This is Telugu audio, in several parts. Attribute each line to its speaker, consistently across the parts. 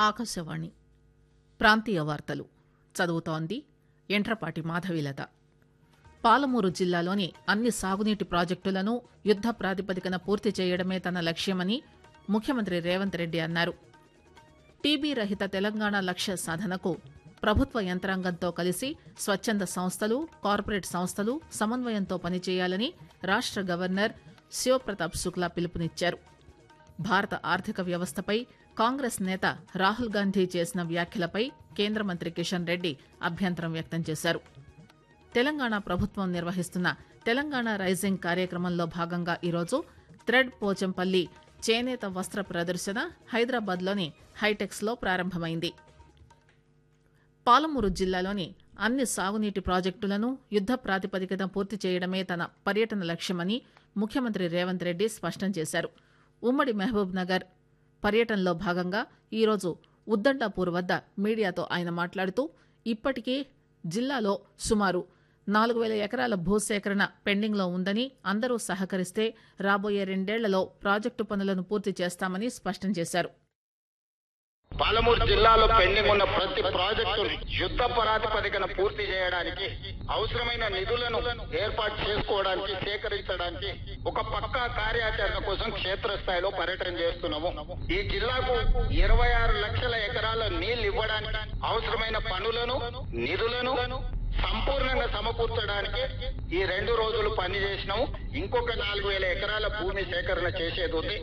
Speaker 1: ఆకాశవాణి ప్రాంతీయ వార్తలు చదువుతోంది ఎంట్రపాటి మాధవీలత పాలమూరు జిల్లాలోని అన్ని సాగునీటి ప్రాజెక్టులను యుద్ద ప్రాతిపదికన పూర్తి చేయడమే తన లక్ష్యమని ముఖ్యమంత్రి రేవంత్ రెడ్డి అన్నారు టీబీ రహిత తెలంగాణ లక్ష్య సాధనకు ప్రభుత్వ యంత్రాంగంతో కలిసి స్వచ్ఛంద సంస్థలు కార్పొరేట్ సంస్థలు సమన్వయంతో పనిచేయాలని రాష్ట గవర్నర్ శివప్రతాప్ శుక్లా పిలుపునిచ్చారు భారత ఆర్థిక వ్యవస్థపై కాంగ్రెస్ నేత రాహుల్ గాంధీ చేసిన వ్యాఖ్యలపై కేంద్ర మంత్రి కిషన్ రెడ్డి అభ్యంతరం వ్యక్తం చేశారు తెలంగాణ ప్రభుత్వం నిర్వహిస్తున్న తెలంగాణ రైజింగ్ కార్యక్రమంలో భాగంగా ఈరోజు థ్రెడ్ పోచంపల్లి చేనేత వస్త్ర ప్రదర్శన హైదరాబాద్లోని హైటెక్స్ లో ప్రారంభమైంది పాలమూరు జిల్లాలోని అన్ని సాగునీటి ప్రాజెక్టులను యుద్ద ప్రాతిపదికన పూర్తి చేయడమే తన పర్యటన లక్ష్యమని ముఖ్యమంత్రి రేవంత్ రెడ్డి స్పష్టం చేశారు ఉమ్మడి మహబూబ్ నగర్ పర్యటనలో భాగంగా ఈరోజు ఉద్దండాపూర్ వద్ద మీడియాతో ఆయన మాట్లాడుతూ ఇప్పటికే జిల్లాలో సుమారు నాలుగు వేల ఎకరాల భూసేకరణ పెండింగ్లో ఉందని అందరూ సహకరిస్తే రాబోయే రెండేళ్లలో ప్రాజెక్టు పనులను పూర్తి చేస్తామని స్పష్టం చేశారు
Speaker 2: పాలమూరు జిల్లాలో పెండింగ్ ఉన్న ప్రతి ప్రాజెక్టు యుద్ధ ప్రాతిపదికన పూర్తి చేయడానికి అవసరమైన నిధులను ఏర్పాటు చేసుకోవడానికి సేకరించడానికి ఒక పక్కా కార్యాచరణ కోసం క్షేత్రస్థాయిలో పర్యటన చేస్తున్నాము ఈ జిల్లాకు ఇరవై ఆరు లక్షల ఎకరాల నీళ్లు ఇవ్వడానికి అవసరమైన పనులను నిధులను సంపూర్ణంగా సమకూర్చడానికి ఈ రెండు రోజులు పని చేసినాము ఇంకొక నాలుగు వేల ఎకరాల భూమి సేకరణ చేసేది ఉంది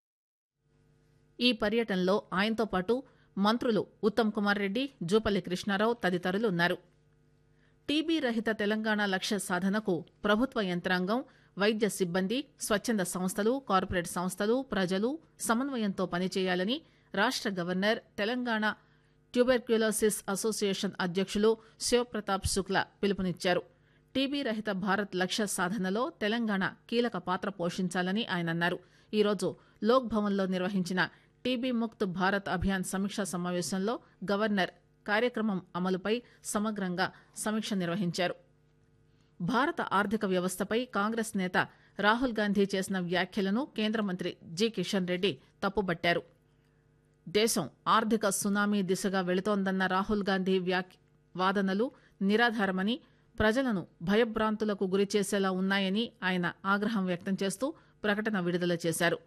Speaker 1: ఈ పర్యటనలో ఆయనతో పాటు మంత్రులు ఉత్తమ్ కుమార్ రెడ్డి జూపల్లి కృష్ణారావు తదితరులు ఉన్నారు టీబీ రహిత తెలంగాణ లక్ష్య సాధనకు ప్రభుత్వ యంత్రాంగం వైద్య సిబ్బంది స్వచ్ఛంద సంస్థలు కార్పొరేట్ సంస్థలు ప్రజలు సమన్వయంతో పనిచేయాలని రాష్ట గవర్నర్ తెలంగాణ ట్యూబెర్క్యులోసిస్ అసోసియేషన్ అధ్యక్షులు శివప్రతాప్ శుక్లా పిలుపునిచ్చారు టీబీ రహిత భారత్ లక్ష్య సాధనలో తెలంగాణ కీలక పాత్ర పోషించాలని ఆయన అన్నారు ఈరోజు లోక్ భవన్లో నిర్వహించిన టీబీ ముక్త్ భారత్ అభియాన్ సమీక్షా సమావేశంలో గవర్నర్ కార్యక్రమం అమలుపై సమగ్రంగా సమీక్ష నిర్వహించారు భారత ఆర్థిక వ్యవస్థపై కాంగ్రెస్ నేత రాహుల్ గాంధీ చేసిన వ్యాఖ్యలను కేంద్ర మంత్రి జి కిషన్ రెడ్డి తప్పుబట్టారు దేశం ఆర్థిక సునామీ దిశగా వెళుతోందన్న రాహుల్ గాంధీ వ్యాక్ వాదనలు నిరాధారమని ప్రజలను భయభ్రాంతులకు గురిచేసేలా ఉన్నాయని ఆయన ఆగ్రహం వ్యక్తం చేస్తూ ప్రకటన విడుదల చేశారు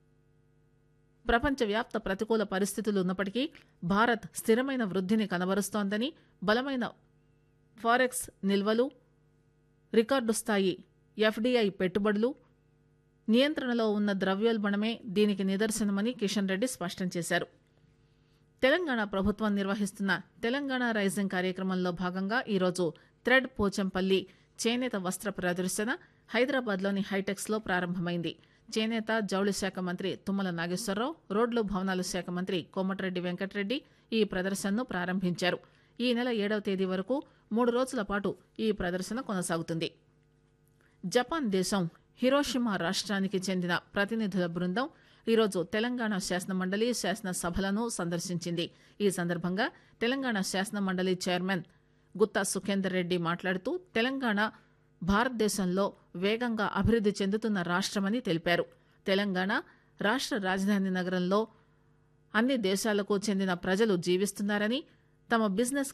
Speaker 1: ప్రపంచవ్యాప్త ప్రతికూల పరిస్థితులు ఉన్నప్పటికీ భారత్ స్థిరమైన వృద్ధిని కనబరుస్తోందని బలమైన ఫారెక్స్ నిల్వలు రికార్డు స్థాయి ఎఫ్డీఐ పెట్టుబడులు నియంత్రణలో ఉన్న ద్రవ్యోల్బణమే దీనికి నిదర్శనమని కిషన్ రెడ్డి స్పష్టం చేశారు తెలంగాణ ప్రభుత్వం నిర్వహిస్తున్న తెలంగాణ రైజింగ్ కార్యక్రమంలో భాగంగా ఈరోజు థ్రెడ్ పోచంపల్లి చేనేత వస్త్ర ప్రదర్శన హైదరాబాద్లోని హైటెక్స్ లో ప్రారంభమైంది చేనేత జౌళి శాఖ మంత్రి తుమ్మల నాగేశ్వరరావు రోడ్లు భవనాల శాఖ మంత్రి కోమటిరెడ్డి వెంకటరెడ్డి ఈ ప్రదర్శనను ప్రారంభించారు ఈ నెల ఏడవ తేదీ వరకు మూడు రోజుల పాటు ఈ ప్రదర్శన కొనసాగుతుంది జపాన్ దేశం హిరోషిమా రాష్ట్రానికి చెందిన ప్రతినిధుల బృందం ఈరోజు తెలంగాణ శాసనమండలి శాసనసభలను సందర్శించింది ఈ సందర్భంగా తెలంగాణ శాసనమండలి చైర్మన్ గుత్తా సుఖేందర్ రెడ్డి మాట్లాడుతూ తెలంగాణ భారతదేశంలో వేగంగా అభివృద్ది చెందుతున్న రాష్టమని తెలిపారు తెలంగాణ రాష్ట రాజధాని నగరంలో అన్ని దేశాలకు చెందిన ప్రజలు జీవిస్తున్నారని తమ బిజినెస్